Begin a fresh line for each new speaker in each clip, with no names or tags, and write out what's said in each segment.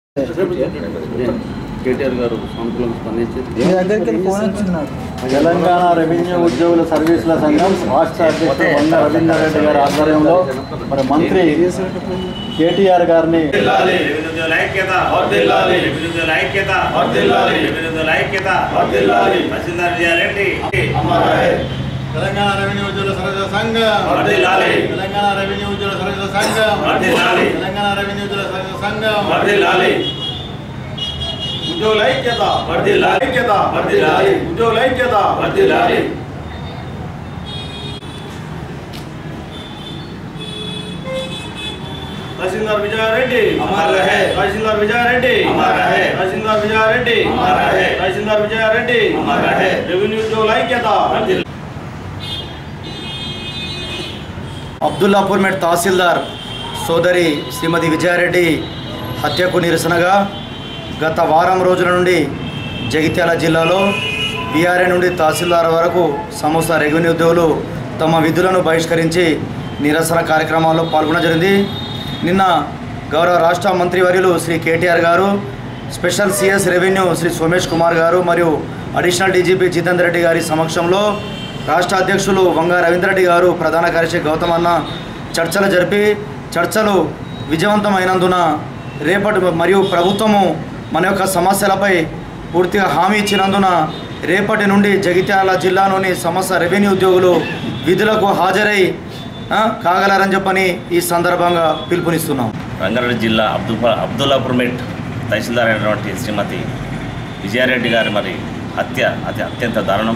కేటీఆర్ గారు సానుకూలంగా స్పందించి
మీ దగ్గరికి ఫోన్ వచ్చింది నాకు
తెలంగాణ రెవెన్యూ ఉద్యోగుల సర్వీసుల సంఘం రాష్ట్ర అధ్యక్షుడు వంగ రవీందర్ రెడ్డి గారి ఆధ్వర్యంలో మరి మంత్రి కేటీఆర్ గారిని
రెవెన్యూల ఐక్యత రెవెన్యూల ఐక్యత రెవెన్యూల ఐక్యత తహసీల్దార్ విజయారెడ్డి
తెలంగాణ రెవెన్యూ ఉద్యోగుల సర్వీసుల సంఘం
వర్ధిల్లాలి.
తెలంగాణ రెవెన్యూ ఉద్యోగుల సర్వీసుల సంఘం
వర్ధిల్లాలి.
తెలంగాణ రెవెన్యూ ఉద్యోగుల సర్వీసుల సంఘం
వర్ధిల్లాలి.
ఉద్యోగుల ఐక్యత
వర్ధిల్లాలి.
ఐక్యత
వర్ధిల్లాలి.
ఉద్యోగుల ఐక్యత
వర్ధిల్లాలి.
తహసీల్దార్ విజయారెడ్డి
అమర్ రహే.
తహసీల్దార్ విజయారెడ్డి
అమర్ రహే.
తహసీల్దార్ విజయారెడ్డి
అమర్ రహే.
తహసీల్దార్ విజయారెడ్డి
అమర్ రహే.
రెవెన్యూ ఉద్యోగుల ఐక్యత
వర్ధిల్లాలి.
అబ్దుల్లాపూర్ మెట్ తహసీల్దార్ సోదరి శ్రీమతి విజయారెడ్డి హత్యకు నిరసనగా గత వారం రోజుల నుండి జగిత్యాల జిల్లాలో బీఆర్ఏ నుండి తహసీల్దార్ వరకు సమస్త రెవెన్యూ ఉద్యోగులు తమ విధులను బహిష్కరించి నిరసన కార్యక్రమాల్లో పాల్గొనడం జరిగింది నిన్న గౌరవ రాష్ట్ర మంత్రివర్యులు శ్రీ కేటీఆర్ గారు special CS revenue Shri Somesh Kumar గారు మరియు అడిషనల్ డీజీపీ జితేందర్ రెడ్డి గారి సమక్షంలో రాష్ట్ర అధ్యక్షులు వంగ రవీంద్రరెడ్డి గారు ప్రధాన కార్యదర్శి గౌతమ్ అన్న చర్చలు జరిపి చర్చలు విజయవంతమైనందున రేపటి మరియు ప్రభుత్వము మన యొక్క సమస్యలపై పూర్తిగా హామీ ఇచ్చినందున రేపటి నుండి జగిత్యాల జిల్లాలోని సమస్త రెవెన్యూ ఉద్యోగులు విధులకు హాజరై ఆ, కాగలరని చెప్పని ఈ సందర్భంగా పిలుపునిస్తున్నాం
రంగారెడ్డి జిల్లా అబ్దుల్ అబ్దుల్లాపూర్ మెట్ తహసీల్దార్ అయినటువంటి శ్రీమతి విజయారెడ్డి గారి మరి హత్య అది అత్యంత దారుణం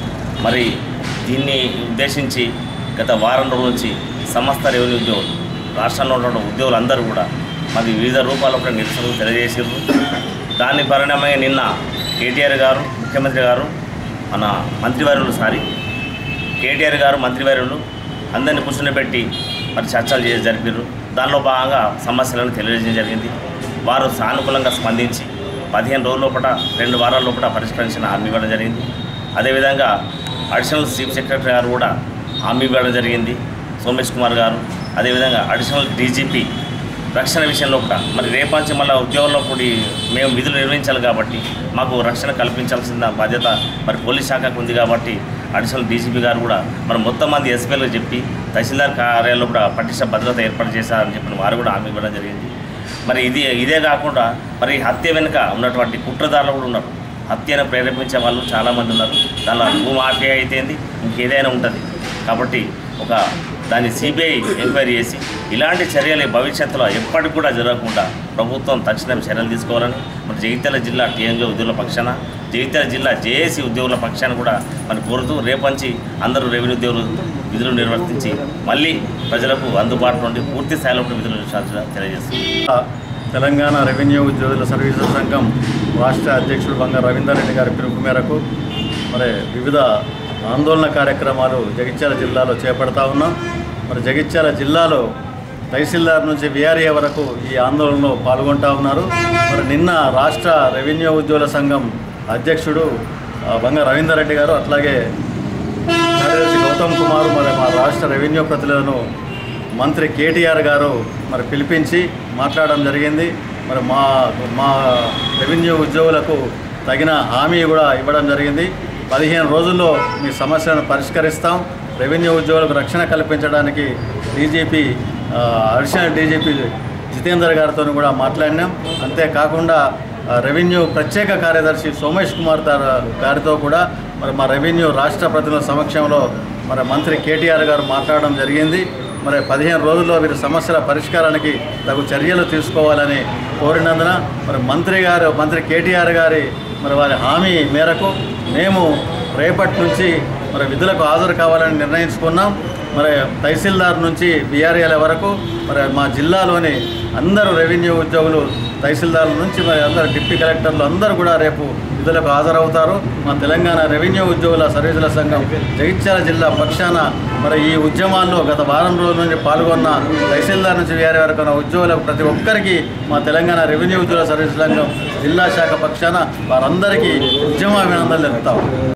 మరి దీన్ని ఉద్దేశించి గత వారం రోజుల నుంచి సమస్త రెవెన్యూ ఉద్యోగులు రాష్ట్రంలో ఉన్న ఉద్యోగులందరూ కూడా మరి వివిధ రూపాల్లో కూడా నిరసనలు తెలియజేసారు దాని పరిణామమే నిన్న కేటీఆర్ గారు ముఖ్యమంత్రి గారు మన మంత్రివర్యులు సారి కేటీఆర్ గారు మంత్రివర్యులు అందరిని కూర్చుని మరి చర్చలు చేసి జరిపారు దానిలో భాగంగా సమస్యలను తెలియజేయడం జరిగింది వారు సానుకూలంగా స్పందించి పదిహేను రోజుల లోపల రెండు వారాల లోపల పరిష్కరించిన హామీ ఇవ్వడం జరిగింది అదేవిధంగా అడిషనల్ చీఫ్ సెక్రటరీ గారు కూడా హామీ ఇవ్వడం జరిగింది సోమేష్ కుమార్ గారు అదేవిధంగా అడిషనల్ డీజీపీ రక్షణ విషయంలో కూడా మరి రేపాంచి మళ్ళీ ఉద్యోగంలో కూడి మేము విధులు నిర్వహించాలి కాబట్టి మాకు రక్షణ కల్పించాల్సిన బాధ్యత మరి పోలీస్ శాఖకు ఉంది కాబట్టి అడిషనల్ డీజీపీ గారు కూడా మరి మొత్తం మంది ఎస్పీలకు చెప్పి తహసీల్దార్ కార్యాలయంలో కూడా పటిష్ట భద్రత ఏర్పాటు చేశారని చెప్పిన వారు కూడా హామీ ఇవ్వడం జరిగింది మరి ఇది ఇదే కాకుండా మరి హత్య వెనుక ఉన్నటువంటి కుట్రదారులు కూడా ఉన్నారు హత్యను ప్రేరేపించే వాళ్ళు చాలామంది ఉన్నారు దానిలో భూమాఫియా అయితేంది ఇంకేదైనా ఉంటుంది కాబట్టి ఒక దాన్ని సిబిఐ ఎంక్వైరీ చేసి ఇలాంటి చర్యలు భవిష్యత్తులో ఎప్పటికి కూడా జరగకుండా ప్రభుత్వం తక్షణం చర్యలు తీసుకోవాలని మరి జగిత్యాల జిల్లా టీఎంజీ ఉద్యోగుల పక్షాన జగిత్యాల జిల్లా జేఏసీ ఉద్యోగుల పక్షాన కూడా మరి కోరుతూ రేపంచి అందరూ రెవెన్యూ ఉద్యోగులు విధులు నిర్వర్తించి మళ్ళీ ప్రజలకు అందుబాటులో ఉండి పూర్తి స్థాయిలో ఉండి విధులు నిర్వహించాలని తెలియజేస్తుంది
తెలంగాణ రెవెన్యూ ఉద్యోగుల సర్వీసుల సంఘం రాష్ట్ర అధ్యక్షుడు బంగ రవీందర్ రెడ్డి గారి పిలుపు మేరకు మరి వివిధ ఆందోళన కార్యక్రమాలు జగిత్యాల జిల్లాలో చేపడతా ఉన్నాం మరి జగిత్యాల జిల్లాలో తహసీల్దార్ నుంచి విఆర్ఏ వరకు ఈ ఆందోళనలో పాల్గొంటా ఉన్నారు మరి నిన్న రాష్ట్ర రెవెన్యూ ఉద్యోగుల సంఘం అధ్యక్షుడు ఆ, బంగ రవీందర్ రెడ్డి గారు అట్లాగే కార్యదర్శి గౌతమ్ కుమార్ మరి మా రాష్ట్ర రెవెన్యూ ప్రతినిధులను మంత్రి కేటీఆర్ గారు మరి పిలిపించి మాట్లాడడం జరిగింది మరి మా మా రెవెన్యూ ఉద్యోగులకు తగిన హామీ కూడా ఇవ్వడం జరిగింది పదిహేను రోజుల్లో మీ సమస్యలను పరిష్కరిస్తాం రెవెన్యూ ఉద్యోగులకు రక్షణ కల్పించడానికి డీజీపీ ఆ, అడిషనల్ డీజీపీ జితేందర్ గారితో కూడా మాట్లాడినాం అంతేకాకుండా ఆ, రెవెన్యూ ప్రత్యేక కార్యదర్శి సోమేష్ కుమార్ తార- గారితో కూడా మరి మా రెవెన్యూ రాష్ట్ర ప్రతినిధుల సమక్షంలో మరి మంత్రి కేటీఆర్ గారు మాట్లాడడం జరిగింది మరి పదిహేను రోజుల్లో వీరి సమస్యల పరిష్కారానికి తగు చర్యలు తీసుకోవాలని కోరినందున మరి మంత్రి గారు మంత్రి కేటీఆర్ గారి మరి వారి హామీ మేరకు మేము రేపటి నుంచి మరి విధులకు హాజరు కావాలని నిర్ణయించుకున్నాం మరి తహసీల్దార్ నుంచి బీఆర్ఏల వరకు మరి మా జిల్లాలోని అందరూ రెవెన్యూ ఉద్యోగులు తహసీల్దార్ల నుంచి మరి అందరు డిప్యూటీ కలెక్టర్లు అందరూ కూడా రేపు విధులకు హాజరవుతారు మా తెలంగాణ రెవెన్యూ ఉద్యోగుల సర్వీసుల సంఘం జగిత్యాల జిల్లా పక్షాన మరి ఈ ఉద్యమాల్లో గత వారం రోజుల నుంచి పాల్గొన్న తహసీల్దార్ నుంచి వేరే వరకు ఉన్న ఉద్యోగులకు ప్రతి ఒక్కరికి మా తెలంగాణ రెవెన్యూ ఉద్యోగుల సర్వీసుల సంఘం జిల్లా శాఖ పక్షాన వారందరికీ ఉద్యమ అభినందనలు తెలుపుతాం